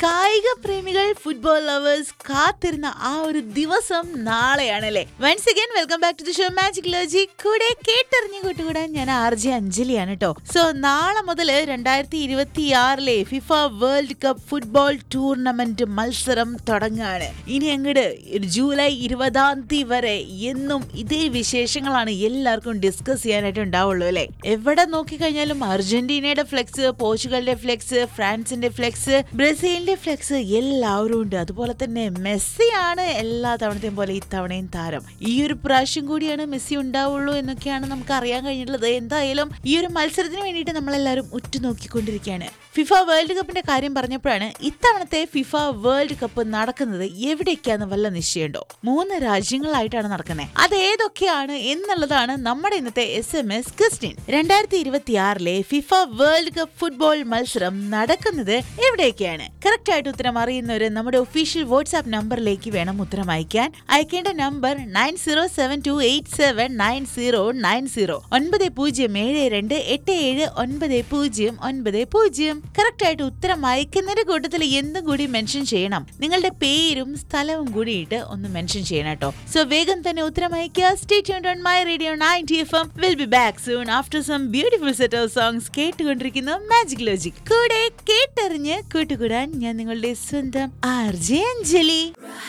കായിക പ്രേമികൾ football lovers കാത്തിരുന്ന ആ ഒരു ദിവസം നാളെയാണല്ലേ once again welcome back to the show magic logic കൂടെ കേട്ടറിഞ്ഞു കൂട്ടുകൂടാൻ ഞാൻ ആർ ജെ അഞ്ജലിയാണ് കേട്ടോ സോ നാളെ മുതൽ രണ്ടായിരത്തി ഇരുപത്തി ആറിലെ FIFA world cup football tournament മത്സരം തുടങ്ങാണ് ഇനി അങ്ങോട്ട് ജൂലൈ ഇരുപതാം തീയതി വരെ എന്നും ഇതേ വിശേഷങ്ങളാണ് എല്ലാവർക്കും ഡിസ്കസ് ചെയ്യാനായിട്ട് ഉണ്ടാവുള്ളൂ അല്ലേ എവിടെ നോക്കിക്കഴിഞ്ഞാലും അർജന്റീനയുടെ ഫ്ലെക്സ് പോർച്ചുഗലിന്റെ ഫ്ലെക്സ് ഫ്രാൻസിന്റെ ഫ്ലെക്സ് ബ്രസീലിന്റെ ഫ്ലെക്സ് എല്ലാവരും ഉണ്ട് അതുപോലെ തന്നെ മെസ്സിയാണ് എല്ലാ തവണത്തെയും പോലെ ഇത്തവണയും താരം ഈ ഒരു പ്രാവശ്യം കൂടിയാണ് മെസ്സി ഉണ്ടാവുള്ളൂ എന്നൊക്കെയാണ് നമുക്ക് അറിയാൻ കഴിഞ്ഞിട്ടുള്ളത് എന്തായാലും ഈ ഒരു മത്സരത്തിന് വേണ്ടിയിട്ട് നമ്മളെല്ലാവരും ഉറ്റുനോക്കിക്കൊണ്ടിരിക്കുകയാണ് ഫിഫ വേൾഡ് കപ്പിന്റെ കാര്യം പറഞ്ഞപ്പോഴാണ് ഇത്തവണത്തെ ഫിഫ വേൾഡ് കപ്പ് നടക്കുന്നത് എവിടേക്കാന്ന് വല്ല നിശ്ചയമുണ്ടോ മൂന്ന് രാജ്യങ്ങളായിട്ടാണ് നടക്കുന്നത് അത് ഏതൊക്കെയാണ് എന്നുള്ളതാണ് നമ്മുടെ ഇന്നത്തെ എസ് എം എസ് ക്രിസ്ത്യൻ രണ്ടായിരത്തി ഇരുപത്തി ആറിലെ ഫിഫ വേൾഡ് കപ്പ് ഫുട്ബോൾ മത്സരം നടക്കുന്നത് എവിടേക്കാണ് കറക്റ്റ് ആയിട്ട് ഉത്തരം അറിയുന്നവര് നമ്മുടെ ഒഫീഷ്യൽ വാട്സ്ആപ്പ് നമ്പറിലേക്ക് വേണം ഉത്തരം അയക്കാൻ അയക്കേണ്ട number nine zero seven two eight seven nine zero nine zero ഒൻപത് പൂജ്യം ഏഴ് രണ്ട് എട്ട് ഏഴ് ഒൻപത് പൂജ്യം ഒൻപത് പൂജ്യം കറക്റ്റ് ആയിട്ട് ഉത്തരം അയക്കുന്നതിന്റെ കൂട്ടത്തിൽ എന്തും കൂടി മെൻഷൻ ചെയ്യണം നിങ്ങളുടെ പേരും സ്ഥലവും കൂടിയിട്ട് ഒന്ന് മെൻഷൻ ചെയ്യണം കേട്ടോ സോ വേഗം തന്നെ ഉത്തരം അയക്കുക stay tuned on my radio ninety F M will be back soon after some beautiful set of songs കേട്ടുകൊണ്ടിരിക്കുന്ന മാജിക് ലോജിക് കൂടെ കേട്ടറിഞ്ഞ് കൂട്ടുകൂടാൻ ഞാൻ നിങ്ങളുടെ സ്വന്തം ആർ ജെ അഞ്ജലി